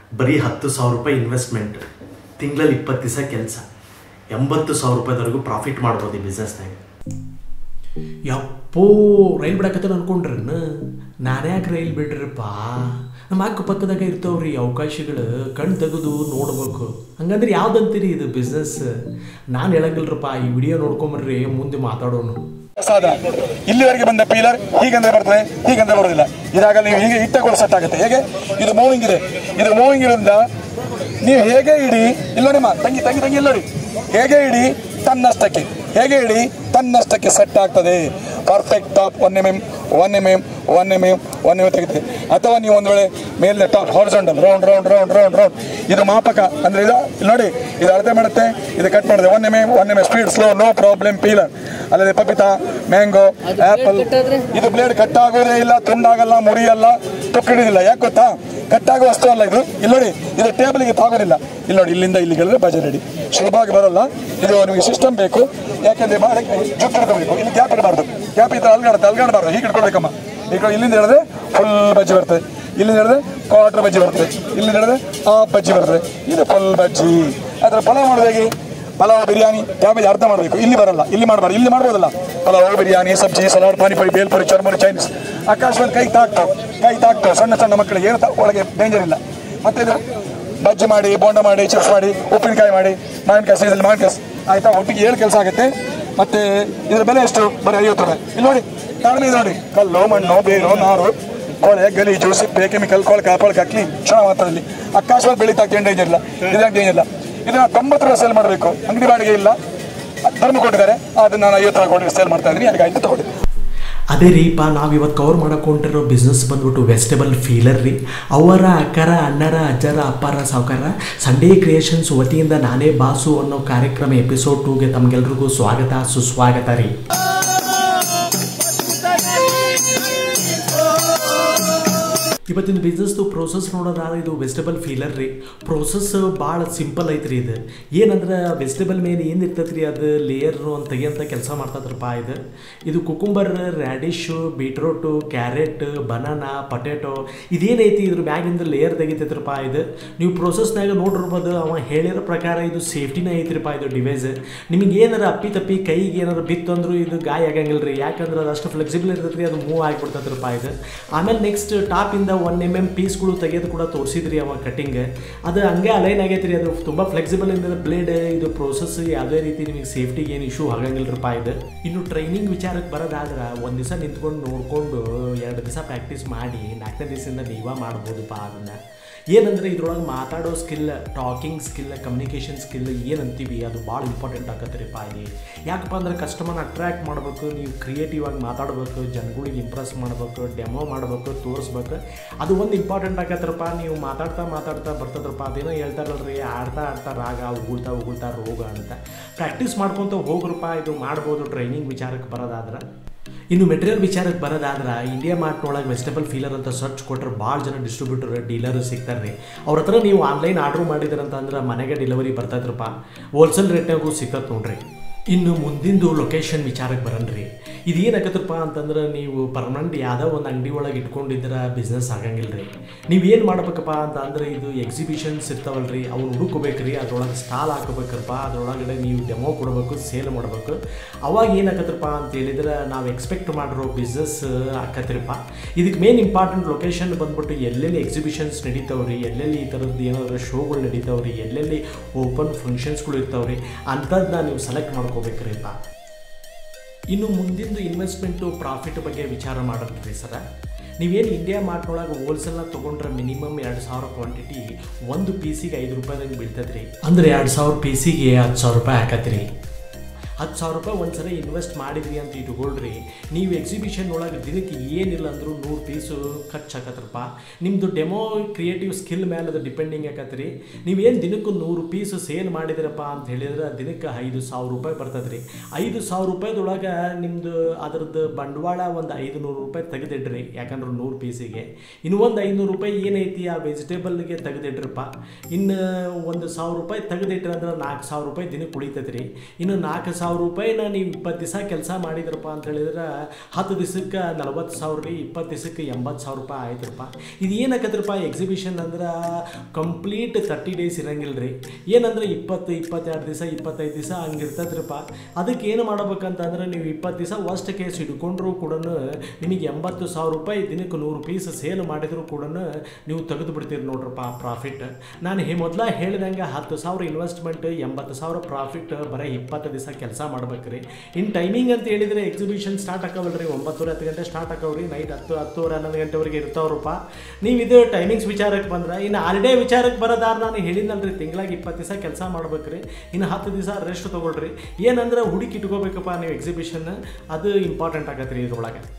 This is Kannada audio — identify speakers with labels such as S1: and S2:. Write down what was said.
S1: ಬರೀ ಹತ್ತು ಸಾವಿರ ರೂಪಾಯಿ ಇನ್ವೆಸ್ಟ್ಮೆಂಟ್ ತಿಂಗಳಲ್ಲಿ ಇಪ್ಪತ್ತು ದಿವಸ ಕೆಲಸ ಎಂಬತ್ತು ಸಾವಿರ ರೂಪಾಯಿದವರೆಗೂ ಪ್ರಾಫಿಟ್ ಮಾಡ್ಬೋದು ಈ ಬಿಸ್ನೆಸ್ನಾಗ
S2: ಯಪ್ಪೋ ರೈಲ್ ಬಿಡಕತ್ತ ಅನ್ಕೊಂಡ್ರನ್ನ ನಾನೇ ಯಾಕೆ ರೈಲ್ ಬಿಡ್ರಪ್ಪ ನಮ್ಮ ಅಕ್ಕಪಕ್ಕದಾಗ ಇರ್ತಾವ್ರಿ ಅವಕಾಶಗಳು ಕಣ್ ತೆಗೆದು ನೋಡ್ಬೇಕು ಹಂಗಂದ್ರೆ ಯಾವ್ದಂತೀರಿ ಇದು ಬಿಸ್ನೆಸ್ ನಾನು ಹೇಳಂಗಿಲ್ರಪ್ಪ ಈ ವಿಡಿಯೋ ನೋಡ್ಕೊಂಬರ್ರಿ ಮುಂದೆ ಮಾತಾಡೋನು
S3: ಸಾಧ ಇಲ್ಲಿವರೆಗೆ ಬಂದ ಪೀಲರ್ ಹೀಗಂದ್ರೆ ಬರ್ತದೆ ಹೀಗಂದ್ರೆ ಬರೋದಿಲ್ಲ ಇದಾಗ ನೀವು ಹೀಗೆ ಇಟ್ಟಗಳು ಸೆಟ್ ಆಗುತ್ತೆ ಹೇಗೆ ಇದು ಮೂವಿಂಗ್ ಇದೆ ಇದು ಮೂವಿಂಗ್ ಇರೋದ್ರಿಂದ ನೀವು ಹೇಗೆ ಇಡಿ ಇಲ್ಲ ನೋಡಿ ಮಾ ತಂಗಿ ತಂಗಿ ತಂಗಿ ಇಲ್ಲ ನೋಡಿ ಹೇಗೆ ಇಡಿ ತನ್ನಷ್ಟಕ್ಕೆ ಹೇಗೆ ಇಡಿ ತನ್ನಷ್ಟಕ್ಕೆ ಸೆಟ್ ಆಗ್ತದೆ perfect top one M M one M M one M M one M ತೆಗಿತದೆ ಅಥವಾ ನೀವು ಒಂದು ವೇಳೆ ಮೇಲೆ top horizontal round round round round round ಇದು ಮಾಪಕ ಅಂದ್ರೆ ಇದು ಇಲ್ಲಿ ನೋಡಿ ಇದು ಅಳತೆ ಮಾಡುತ್ತೆ ಇದು ಕಟ್ ಮಾಡುತ್ತೆ one M M one M M speed slow no problem peeler ಅಲ್ಲದೆ ಪಪಿತಾ ಮ್ಯಾಂಗೋ ಆಪಲ್ ಇದು ಬ್ಲೇಡ್ ಕಟ್ ಆಗೋದೇ ಇಲ್ಲ ತುಂಡಾಗಲ್ಲ ಮುರಿಯಲ್ಲ ತುಕ್ಕಿಡಿದಿಲ್ಲ ಯಾಕೆ ಗೊತ್ತಾ ಕಟ್ಟಾಗುವ ವಸ್ತು ಅಲ್ಲ ಇದು ಇಲ್ಲಿ ನೋಡಿ ಇದು ಟೇಬಲ್ಗೆ ತಾಗೋದಿಲ್ಲ ಇಲ್ಲಿ ನೋಡಿ ಇಲ್ಲಿಂದ ಇಲ್ಲಿಗೆ ಹೇಳಿದ್ರೆ ಬಜೆಟ್ ರೆಡಿ ಸುಲಭವಾಗಿ ಬರಲ್ಲ ಇದು ನಿಮಗೆ ಸಿಸ್ಟಮ್ ಬೇಕು ಯಾಕೆಂದ್ರೆ ಮಾಡಕ್ಕೆ ಜುಟ್ಟು ಹಿಡ್ಕೋಬೇಕು ಇಲ್ಲಿ ಗ್ಯಾಪ್ ಇರಬಾರ್ದು ಗ್ಯಾಪ್ ಇದ್ರೆ ಅಲ್ಗಾಡುತ್ತೆ ಅಲ್ಗಾಡಬಾರ್ದು ಹೀಗೆ ಇಟ್ಕೊಳ್ಬೇಕಮ್ಮ ಈಗ ಇಲ್ಲಿಂದ ಹೇಳಿದ್ರೆ ಫುಲ್ ಬಜ್ಜಿ ಬರ್ತದೆ ಇಲ್ಲಿಂದ ಹೇಳಿದ್ರೆ ಕ್ವಾರ್ಟರ್ ಬಜ್ಜಿ ಬರ್ತದೆ ಇಲ್ಲಿಂದ ಹೇಳಿದ್ರೆ ಹಾಫ್ ಬಜ್ಜಿ ಬರ್ತದೆ ಇದು ಫುಲ್ ಬಜ್ಜಿ ಅದರ ಪಲಾವ್ ಮಾಡೋದು ಹೇಗೆ ಪಲಾವ್ ಬಿರಿಯಾನಿ ಕ್ಯಾಬೇಜ್ ಅರ್ಧ ಮಾಡಬೇಕು ಇಲ್ಲಿ ಬರಲ್ಲ ಇಲ್ಲಿ ಮಾಡಬಾರ್ದು ಇಲ್ಲಿ ಮಾಡ್ಬೋದಲ್ಲ ಪಲಾವ್ ಬಿರಿಯಾನಿ ಸಬ್ಜಿ ಸಲಾಡ್ ಪಾನಿಪುರಿ ಬೇಲ್ಪುರಿ ಚರ್ಮುರಿ ಚೈನೀಸ್ ಆಕಾಶವಾಣಿ ಕೈ ತಾಕ್ತಾವ್ ಕೈ ತಾಕ್ತಾವ್ ಸಣ್ಣ ಸಣ್ಣ ಮಕ್ಕಳಿಗೆ ಏನು ತಾ- ಒಳಗೆ ಡೇಂಜರ್ ಇಲ್ಲ ಮತ್ತೆ ಇದು ಬಜ್ಜಿ ಮಾಡಿ ಬೋಂಡ ಮಾಡಿ ಚಿಪ್ಸ್ ಮಾಡಿ ಉಪ್ಪಿನಕಾಯಿ ಮಾಡಿ ಮಾವಿನಕಾಯಿ ಸೀಸನ್ ಮಾವಿನಕಾಯಿ ಆಯ್ತಾ ಒಟ್ಟಿಗೆ ಏಳು ಕೆಲಸ ಆಗುತ್ತೆ ಮತ್ತೆ ಇದರ ಬೆಲೆ ಎಷ್ಟು ಬರೀ ಐವತ್ತು ರೂಪಾಯಿ ಇಲ್ಲಿ ನೋಡಿ ತಾಳ್ಮೆ ಇದೆ ನೋಡಿ ಕಲ್ಲು ಮಣ್ಣು ಬೇರು ನಾರು ಕೊಳೆ ಗಲೀಜು ಸಿಪ್ಪೆ ಕೆಮಿಕಲ್ ಕೊಳಕ ಕೊಳಕ ಕ್ಲೀನ್ ಚೆನ್ನಾಗಿ ಮಾತಾಡಲಿ ಆಕಾಶವಾಗಿ ಬೆಳೀತಾ ಡೇಂಜರ್ ಇಲ್ಲ ಇದಾಗ ಡೇಂಜರ್ ಇಲ್ಲ ಇದನ್ನ ತೊಂಬತ್ತು ರೂಪಾಯಿ ಸೇಲ್ ಮಾಡಬೇಕು ಅಂಗಡಿ ಬಾಡಿಗೆ ಇಲ್ಲ ಧರ್ಮ ಕೊಟ್ಟಿದ್ದಾರೆ ಅದನ್ನ ನಾನು ಐವತ್ತು ರೂಪಾಯಿ ಕೊಟ್ಟು ಸೇಲ್ ಮಾಡ್ತಾ ಇದ್ದೀನಿ ಯಾರಿಗೆ ಆಯ್ತು ತಗೊಳ್ಳಿ
S2: ಅದೇ ರೀಪ ನಾವು ಇವತ್ತು ಕವರ್ ಮಾಡಕೊಂಡಿರೋ ಬಿಸ್ನೆಸ್ ಬಂದ್ಬಿಟ್ಟು ವೆಜಿಟೇಬಲ್ ಫೀಲರ್ ರೀ ಅವರ ಅಕ್ಕರ ಅಣ್ಣರ ಅಜ್ಜರ ಅಪ್ಪರ ಸಾವುಕಾರ ಸಂಡೇ ಕ್ರಿಯೇಷನ್ಸ್ ವತಿಯಿಂದ ನಾನೇ ಬಾಸು ಅನ್ನೋ ಕಾರ್ಯಕ್ರಮ ಎಪಿಸೋಡ್ ಟೂಗೆ ತಮಗೆಲ್ರಿಗೂ ಸ್ವಾಗತ ಸುಸ್ವಾಗತ ರೀ ಇವತ್ತಿನ ಬಿಸ್ನೆಸ್ದು ಪ್ರೋಸೆಸ್ ನೋಡೋದಾದ್ರೆ ಇದು ವೆಜಿಟೇಬಲ್ ಫೀಲರ್ ರೀ ಪ್ರೋಸೆಸ್ ಭಾಳ ಸಿಂಪಲ್ ಐತ್ರಿ ಇದು ಏನಂದ್ರೆ ವೆಜಿಟೇಬಲ್ ಮೇಲೆ ಏನು ಇರ್ತೈತೆ ರೀ ಅದು ಲೇಯರ್ ಅಂತ ತೆಗಿಯಂತ ಕೆಲಸ ಮಾಡ್ತದ್ರಪ್ಪ ಇದು ಇದು cucumber radish beetroot carrot banana potato ಇದೇನೈತಿ ಇದ್ರ ಮ್ಯಾಗಿಂದ ಲೇಯರ್ ತೆಗಿತೈತ್ರಪ್ಪ ಇದು ನೀವು ಪ್ರೋಸೆಸ್ನಾಗ ನೋಡಿರ್ಬೋದು ಅವ ಹೇಳಿರೋ ಪ್ರಕಾರ ಇದು ಸೇಫ್ಟಿನೇ ಐತ್ರಿಪ್ಪ ಇದು ಡಿವೈಸ್ ನಿಮಗೆ ಏನಾರ ಅಪ್ಪಿ ತಪ್ಪಿ ಕೈಗೆ ಏನಾರ ಬಿತ್ತು ಅಂದ್ರೂ ಇದು ಗಾಯ ಆಗಂಗಿಲ್ಲ ರೀ ಯಾಕಂದ್ರೆ ಅದು ಅಷ್ಟು ಫ್ಲೆಕ್ಸಿಬಲ್ ಇರ್ತೈತೆ ರೀ ಅದು ಮೂವ್ ಆಗಿಬಿಡ್ತೈತ್ರಪ್ಪ ಇದು ಆಮೇಲೆ ನೆಕ್ಸ್ಟ್ ಟಾಪಿಂದ ಒನ್ ಎಮ್ ಎಮ್ ಪೀಸ್ಗಳು ತೆಗೆದು ಕೂಡ ತೋರಿಸಿದ್ರಿ ಅವ ಕಟ್ಟಿಂಗ್ ಅದು ಹಂಗೆ ಅಲೈನ್ ಆಗೈತೆ ರೀ ಅದು ತುಂಬ ಫ್ಲೆಕ್ಸಿಬಲ್ ಇಂದ ಬ್ಲೇಡ್ ಇದು ಪ್ರೋಸೆಸ್ ಯಾವುದೇ ರೀತಿ ನಿಮಗೆ ಸೇಫ್ಟಿಗೆ ಏನು ಇಶ್ಯೂ ಆಗಂಗಿಲ್ಲರಪ್ಪ ಇದು ಇನ್ನು ಟ್ರೈನಿಂಗ್ ವಿಚಾರಕ್ಕೆ ಬರೋದಾದ್ರೆ ಒಂದು ದಿವಸ ನಿಂತ್ಕೊಂಡು ನೋಡಿಕೊಂಡು ಎರಡು ದಿವಸ ಪ್ರಾಕ್ಟೀಸ್ ಮಾಡಿ ನಾಲ್ಕನೇ ದಿವಸದಿಂದ ನೀವ ಮಾಡ್ಬೋದಪ್ಪ ಅದನ್ನು ಏನಂದರೆ ಇದ್ರೊಳಗೆ ಮಾತಾಡೋ skill talking skill communication skill ಏನಂತೀವಿ ಅದು ಭಾಳ ಇಂಪಾರ್ಟೆಂಟ್ ಆಗತ್ತೆ ರೀ ಇಲ್ಲಿ ಯಾಕಪ್ಪ ಅಂದ್ರೆ ಕಸ್ಟಮರ್ನ ಅಟ್ರ್ಯಾಕ್ಟ್ ಮಾಡಬೇಕು ನೀವು ಕ್ರಿಯೇಟಿವ್ ಆಗಿ ಮಾತಾಡಬೇಕು ಜನಗಳಿಗೆ ಇಂಪ್ರೆಸ್ ಮಾಡಬೇಕು ಡೆಮೋ ಮಾಡಬೇಕು ತೋರಿಸ್ಬೇಕು ಅದು ಒಂದು ಇಂಪಾರ್ಟೆಂಟ್ ಆಗತ್ತರಪ್ಪ ನೀವು ಮಾತಾಡ್ತಾ ಮಾತಾಡ್ತಾ ಬರ್ತದ್ರಪ್ಪ ಅದೇನೋ ಹೇಳ್ತಾರಲ್ರಿ ಆಡ್ತಾ ಆಡ್ತಾ ರಾಗ ಉಗುಳ್ತಾ ಉಗುಳ್ತಾ ರೋಗ ಅಂತ ಪ್ರಾಕ್ಟೀಸ್ ಮಾಡ್ಕೊತ ಹೋಗ್ರಪ್ಪ ಇದು ಮಾಡ್ಬೋದು ಟ್ರೈನಿಂಗ್ ವಿಚಾರಕ್ಕೆ ಬರೋದಾದ್ರೆ ಇನ್ನು ಮೆಟೀರಿಯಲ್ ವಿಚಾರಕ್ಕೆ ಬರೋದಾದ್ರೆ ಇಂಡಿಯಾ ಮಾರ್ಟ್ನೊಳಗೆ ವೆಜಿಟೇಬಲ್ ಫೀಲರ್ ಅಂತ ಸರ್ಚ್ ಕೊಟ್ಟರೆ ಭಾಳ ಜನ ಡಿಸ್ಟ್ರಿಬ್ಯೂಟರ್ ಡೀಲರ್ ಸಿಗ್ತಾರೆ ರೀ ಅವ್ರ ಹತ್ರ ನೀವು ಆನ್ಲೈನ್ ಆರ್ಡ್ರ್ ಮಾಡಿದ್ರಂತ ಅಂದ್ರೆ ಮನೆಗೆ ಡೆಲಿವರಿ ಬರ್ತೈತ್ರಪ್ಪ ಹೋಲ್ಸೇಲ್ ರೇಟ್ನಾಗೂ ಸಿಕ್ಕತ್ತೆ ನೋಡ್ರಿ ಇನ್ನು ಮುಂದಿಂದು ಲೊಕೇಶನ್ ವಿಚಾರಕ್ಕೆ ಬರನ್ರಿ ಇದು ಏನಾಗತ್ತಪ್ಪ ಅಂತಂದ್ರೆ ನೀವು ಪರ್ಮನೆಂಟ್ ಯಾವುದೋ ಒಂದು ಅಂಗಡಿ ಒಳಗೆ ಇಟ್ಕೊಂಡಿದ್ರೆ ಬಿಸ್ನೆಸ್ ಆಗಂಗಿಲ್ಲ ರೀ ನೀವು ಏನು ಮಾಡ್ಬೇಕಪ್ಪ ಅಂತ ಅಂದ್ರೆ ಇದು ಎಕ್ಸಿಬಿಷನ್ಸ್ ಇರ್ತಾವಲ್ರಿ ಅವ್ನು ಹುಡುಕೋಬೇಕು ರೀ ಅದ್ರೊಳಗೆ ಸ್ಟಾಲ್ ಹಾಕೋಬೇಕಪ್ಪ ಅದ್ರೊಳಗಡೆ ನೀವು ಡೆಮೋ ಕೊಡಬೇಕು ಸೇಲ್ ಮಾಡಬೇಕು ಅವಾಗ ಏನಾಗತ್ತಪ್ಪ ಅಂತ ಹೇಳಿದ್ರೆ ನಾವು ಎಕ್ಸ್ಪೆಕ್ಟ್ ಮಾಡಿರೋ ಬಿಸ್ನೆಸ್ ಆಕತ್ರಿಪ್ಪ ಇದಕ್ಕೆ ಮೇನ್ ಇಂಪಾರ್ಟೆಂಟ್ ಲೊಕೇಶನ್ ಬಂದ್ಬಿಟ್ಟು ಎಲ್ಲೆಲ್ಲಿ ಎಕ್ಸಿಬಿಷನ್ಸ್ ನಡೀತಾವ್ರಿ ಎಲ್ಲೆಲ್ಲಿ ಈ ಥರದ್ದು ಏನಾದ್ರು ಶೋಗಳು ನಡೀತಾವ್ರಿ ಎಲ್ಲೆಲ್ಲಿ ಓಪನ್ ಫಂಕ್ಷನ್ಸ್ಗಳು ಇರ್ತಾವ್ರಿ ಅಂಥದ್ದನ್ನ ನೀವು ಸೆಲೆಕ್ಟ್ ಮಾಡ್ಕೋಬೇಕ್ರಿಪ್ಪ ಇನ್ನು ಮುಂದಿಂದು ಇನ್ವೆಸ್ಟ್ಮೆಂಟು ಪ್ರಾಫಿಟ್ ಬಗ್ಗೆ ವಿಚಾರ ಮಾಡಿದ್ರಿ ಸರ ನೀವೇನು ಇಂಡಿಯಾ ಮಾರ್ಟ್ನೊಳಗೆ ಹೋಲ್ಸೇಲ್ನ ತೊಗೊಂಡ್ರೆ ಮಿನಿಮಮ್ ಎರಡು ಸಾವಿರ ಕ್ವಾಂಟಿಟಿ ಒಂದು ಪೀಸಿಗೆ ಐದು ರೂಪಾಯಿದಂಗೆ ಬೀಳ್ತೈತೆ ರೀ ಅಂದರೆ ಎರಡು ಸಾವಿರ ಪೀಸಿಗೆ ಹತ್ತು ಸಾವಿರ ರೂಪಾಯಿ ಹಾಕತ್ರಿ ಹತ್ತು ಸಾವಿರ ರೂಪಾಯಿ ಒಂದು ಸಲ ಇನ್ವೆಸ್ಟ್ ಮಾಡಿದ್ರಿ ಅಂತ ಇಟ್ಕೊಳ್ರಿ ನೀವು ಎಕ್ಸಿಬಿಷನ್ ಒಳಗೆ ದಿನಕ್ಕೆ ಏನಿಲ್ಲ ಅಂದರೂ ನೂರು ಪೀಸು ಖರ್ಚು ಹಾಕತ್ರಪ್ಪ ನಿಮ್ಮದು ಡೆಮೋ ಕ್ರಿಯೇಟಿವ್ ಸ್ಕಿಲ್ ಮೇಲೆ ಅದು ಡಿಪೆಂಡಿಂಗ್ ಆಕತ್ರಿ ನೀವೇನು ದಿನಕ್ಕೂ ನೂರು ಪೀಸು ಸೇಲ್ ಮಾಡಿದಿರಪ್ಪ ಅಂತ ಹೇಳಿದ್ರೆ ದಿನಕ್ಕೆ ಐದು ಸಾವಿರ ರೂಪಾಯಿ ಬರ್ತದೆ ರೀ ಐದು ಸಾವಿರ ರೂಪಾಯಿದೊಳಗೆ ನಿಮ್ಮದು ಅದರದ್ದು ಬಂಡವಾಳ ಒಂದು ಐದು ನೂರು ರೂಪಾಯಿ ತೆಗೆದಿಡ್ರಿ ಯಾಕಂದ್ರೆ ನೂರು ಪೀಸಿಗೆ ಇನ್ನು ಒಂದು ಐನೂರು ರೂಪಾಯಿ ಏನೈತಿ ಆ ವೆಜಿಟೇಬಲ್ಗೆ ತೆಗೆದಿಡ್ರಪ್ಪ ಇನ್ನು ಒಂದು ಸಾವಿರ ರೂಪಾಯಿ ತೆಗೆದಿಟ್ರೆ ಅಂದ್ರೆ ನಾಲ್ಕು ಸಾವಿರ ರೂಪಾಯಿ ದಿನಕ್ಕೆ ಉಳಿತೈತೆ ರೀ ಇನ್ನು ನಾಲ್ಕು ಸಾವಿರ ಸಾವಿರ ರೂಪಾಯಿನ ನೀವು ಇಪ್ಪತ್ತು ದಿವಸ ಕೆಲಸ ಮಾಡಿದ್ರಪ್ಪ ಅಂತ ಹೇಳಿದ್ರೆ ಹತ್ತು ದಿವಸಕ್ಕೆ ನಲ್ವತ್ತು ಸಾವಿರ ರೀ ಇಪ್ಪತ್ತು ದಿವಸಕ್ಕೆ ಎಂಬತ್ತು ಸಾವಿರ ರೂಪಾಯಿ ಆಯ್ತರಪ್ಪ ಇದು ಏನಾಕತ್ರಪ್ಪ ಎಕ್ಸಿಬಿಷನ್ ಅಂದ್ರೆ ಕಂಪ್ಲೀಟ್ ತರ್ಟಿ ಡೇಸ್ ಇರಂಗಿಲ್ಲ ರೀ ಏನಂದ್ರೆ ಇಪ್ಪತ್ತು ಇಪ್ಪತ್ತೆರಡು ದಿವಸ ಇಪ್ಪತ್ತೈದು ದಿವಸ ಹಂಗೆ ಇರ್ತದ್ರಪ್ಪ ಅದಕ್ಕೆ ಏನು ಮಾಡ್ಬೇಕಂತಂದ್ರೆ ನೀವು ಇಪ್ಪತ್ತು ದಿವಸ ವರ್ಸ್ಟ್ ಕೇಸ್ ಹಿಡ್ಕೊಂಡ್ರೂ ಕೂಡ ನಿಮಗೆ ಎಂಬತ್ತು ಸಾವಿರ ರೂಪಾಯಿ ದಿನಕ್ಕೆ ನೂರು ಪೀಸ್ ಸೇಲ್ ಮಾಡಿದ್ರು ಕೂಡ ನೀವು ತೆಗೆದು ಬಿಡ್ತೀರಿ ನೋಡ್ರಪ್ಪ ಪ್ರಾಫಿಟ್ ನಾನು ಹೇ ಮೊದಲ ಹೇಳಿದಂಗೆ ಹತ್ತು ಸಾವಿರ ಇನ್ವೆಸ್ಟ್ಮೆಂಟ್ ಎಂಬತ್ತು ಸಾವಿರ ಪ್ರಾಫಿಟ್ ಬರೀ ಇಪ್ಪತ್ತು ದಿವಸ ಕೆಲಸ ಮಾಡ್ಬೇಕ್ರಿ ಇನ್ನು ಟೈಮಿಂಗ್ ಅಂತ ಹೇಳಿದರೆ ಎಕ್ಸಿಬಿಷನ್ ಸ್ಟಾರ್ಟ್ ಆಕವಲ್ರಿ ಒಂಬತ್ತುವರೆ ಹತ್ತು ಗಂಟೆ ಸ್ಟಾರ್ಟ್ ಆಕವ್ರಿ ನೈಟ್ ಹತ್ತು ಹತ್ತುವರೆ ಹನ್ನೊಂದು ಗಂಟೆವರೆಗೆ ಇರ್ತಾವ್ರಪ್ಪ ನೀವು ಇದು ಟೈಮಿಂಗ್ಸ್ ವಿಚಾರಕ್ಕೆ ಬಂದ್ರೆ ಇನ್ನು ಆಲ್ಡೇ ವಿಚಾರಕ್ಕೆ ಬರೋದಾರ ನಾನು ಹೇಳಿದ್ನಲ್ರಿ ತಿಂಗಳಾಗಿ ಇಪ್ಪತ್ತು ದಿವಸ ಕೆಲಸ ಮಾಡ್ಬೇಕ್ರಿ ಇನ್ನು ಹತ್ತು ದಿವಸ ರೆಸ್ಟ್ ತೊಗೊಳ್ರಿ ಏನಂದ್ರೆ ಹುಡುಕಿ ಇಟ್ಕೋಬೇಕಪ್ಪ ನೀವು ಎಕ್ಸಿಬಿಷನ್ ಅದು ಇಂಪಾರ್ಟೆಂಟ್ ಆಗತ್ತೆ ರೀ ಇದ್ರೊಳಗೆ